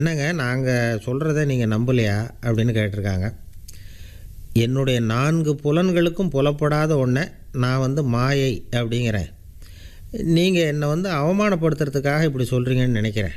என்னங்க நாங்கள் சொல்கிறத நீங்கள் நம்பலையா அப்படின்னு கேட்டிருக்காங்க என்னுடைய நான்கு புலன்களுக்கும் புலப்படாத ஒன்றை நான் வந்து மாயை அப்படிங்கிறேன் நீங்கள் என்னை வந்து அவமானப்படுத்துறதுக்காக இப்படி சொல்கிறீங்கன்னு நினைக்கிறேன்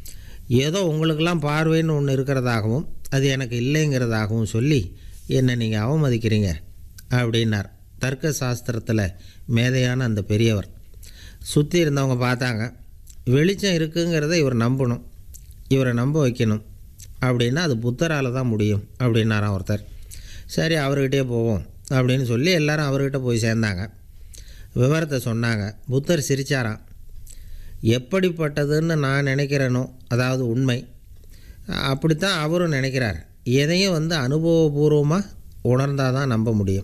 ஏதோ உங்களுக்கெல்லாம் பார்வைன்னு ஒன்று இருக்கிறதாகவும் அது எனக்கு இல்லைங்கிறதாகவும் சொல்லி என்னை நீங்கள் அவமதிக்கிறீங்க அப்படின்னார் தர்க்க சாஸ்திரத்தில் மேதையான அந்த பெரியவர் சுற்றி இருந்தவங்க பார்த்தாங்க வெளிச்சம் இருக்குங்கிறத இவர் நம்பணும் இவரை நம்ப வைக்கணும் அப்படின்னா அது புத்தரால் தான் முடியும் அப்படின்னாராம் ஒருத்தர் சரி அவர்கிட்டயே போவோம் அப்படின்னு சொல்லி எல்லாரும் அவர்கிட்ட போய் சேர்ந்தாங்க விவரத்தை சொன்னாங்க புத்தர் சிரிச்சாராம் எப்படிப்பட்டதுன்னு நான் நினைக்கிறேனோ அதாவது உண்மை அப்படித்தான் அவரும் நினைக்கிறார் எதையும் வந்து அனுபவபூர்வமாக உணர்ந்தால் தான் நம்ப முடியும்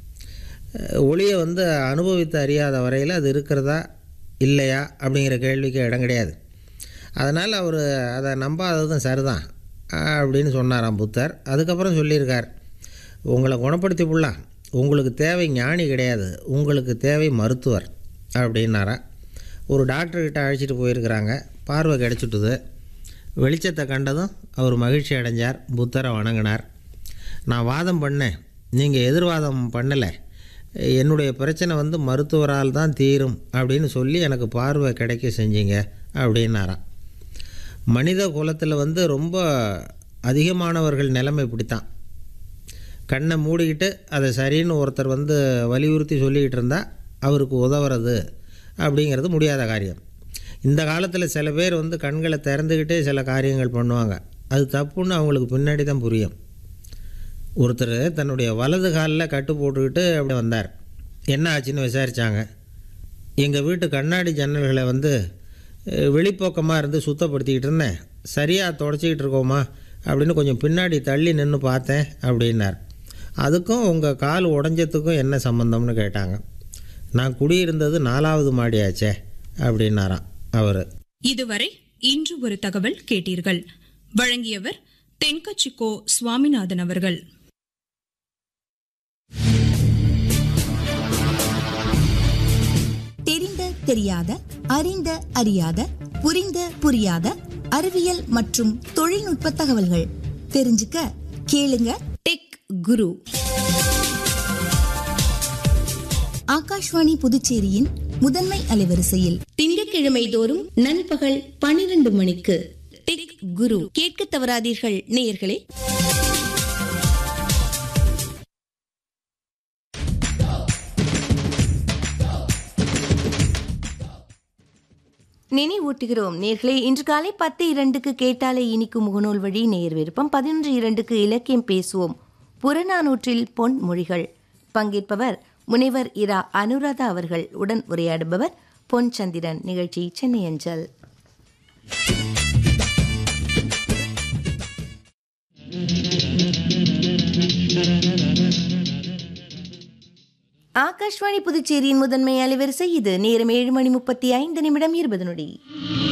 அஹ் ஒளியை வந்து அனுபவித்து அறியாத வரையில் அது இருக்கிறதா இல்லையா அப்படிங்கிற கேள்விக்கு இடம் கிடையாது அதனால் அவர் அதை நம்பாததும் சரிதான் அப்படின்னு சொன்னாராம் புத்தர் அதுக்கப்புறம் சொல்லியிருக்கார் உங்களை குணப்படுத்தி புள்ளலாம் உங்களுக்கு தேவை ஞானி கிடையாது உங்களுக்கு தேவை மருத்துவர் அப்படின்னாரா ஒரு டாக்டர்கிட்ட அழைச்சிட்டு போயிருக்கிறாங்க பார்வை கிடச்சிட்டுது வெளிச்சத்தை கண்டதும் அவர் மகிழ்ச்சி அடைஞ்சார் புத்தரை வணங்கினார் நான் வாதம் பண்ணேன் நீங்கள் எதிர்வாதம் பண்ணலை என்னுடைய பிரச்சனை வந்து மருத்துவரால் தான் தீரும் அப்படின்னு சொல்லி எனக்கு பார்வை கிடைக்க செஞ்சீங்க அப்படின்னாராம் மனித குலத்தில் வந்து ரொம்ப அதிகமானவர்கள் நிலைமை இப்படித்தான் கண்ணை மூடிக்கிட்டு அதை சரின்னு ஒருத்தர் வந்து வலியுறுத்தி சொல்லிக்கிட்டு இருந்தால் அவருக்கு உதவுறது அப்படிங்கிறது முடியாத காரியம் இந்த காலத்தில் சில பேர் வந்து கண்களை திறந்துக்கிட்டே சில காரியங்கள் பண்ணுவாங்க அது தப்புன்னு அவங்களுக்கு பின்னாடி தான் புரியும் ஒருத்தர் தன்னுடைய வலது காலில் கட்டு போட்டுக்கிட்டு அப்படி வந்தார் என்ன ஆச்சுன்னு விசாரித்தாங்க எங்கள் வீட்டு கண்ணாடி ஜன்னல்களை வந்து அஹ், வெளிப்பக்கமாக இருந்து சுத்தப்படுத்திக்கிட்டு இருந்தேன் சரியாக தொடச்சிக்கிட்டு இருக்கோமா அப்படின்னு கொஞ்சம் பின்னாடி தள்ளி நின்று பார்த்தேன் அப்படின்னார் அதுக்கும் உங்கள் கால் உடஞ்சதுக்கும் என்ன சம்மந்தம்னு கேட்டாங்க நான் குடியிருந்தது நாலாவது மாடியாச்சே அப்படின்னாராம் அவர் இதுவரை இன்று ஒரு தகவல் கேட்டீர்கள் வழங்கியவர் தென்கச்சிக்கோ சுவாமிநாதன் அவர்கள் தெரிந்த தெரியாத அறிந்த அறியாத புரிந்த புரியாத அறிவியல் மற்றும் தொழில்நுட்ப தகவல்கள் தெரிஞ்சுக்க கேளுங்க டெக் குரு ஆகாஷ்வாணி புதுச்சேரியின் முதன்மை அலைவரிசையில் திங்கட்கிழமை தோறும் நண்பகல் பனிரெண்டு மணிக்கு டெக் குரு கேட்க தவறாதீர்கள் நேயர்களே நினைவூட்டுகிறோம் நேர்களே இன்று காலை பத்து இரண்டுக்கு கேட்டாலே இனிக்கும் முகநூல் வழி நேயர் விருப்பம் பதினொன்று இரண்டுக்கு இலக்கியம் பேசுவோம் புறநானூற்றில் பொன் மொழிகள் பங்கேற்பவர் முனைவர் இரா அனுராதா அவர்கள் உடன் உரையாடுபவர் பொன் சந்திரன் நிகழ்ச்சி சென்னை அஞ்சல் ஆகாஷ்வாணி புதுச்சேரியின் முதன்மை அலைவரிசை இது நேரம் ஏழு மணி முப்பத்தி ஐந்து நிமிடம் இருபது நொடி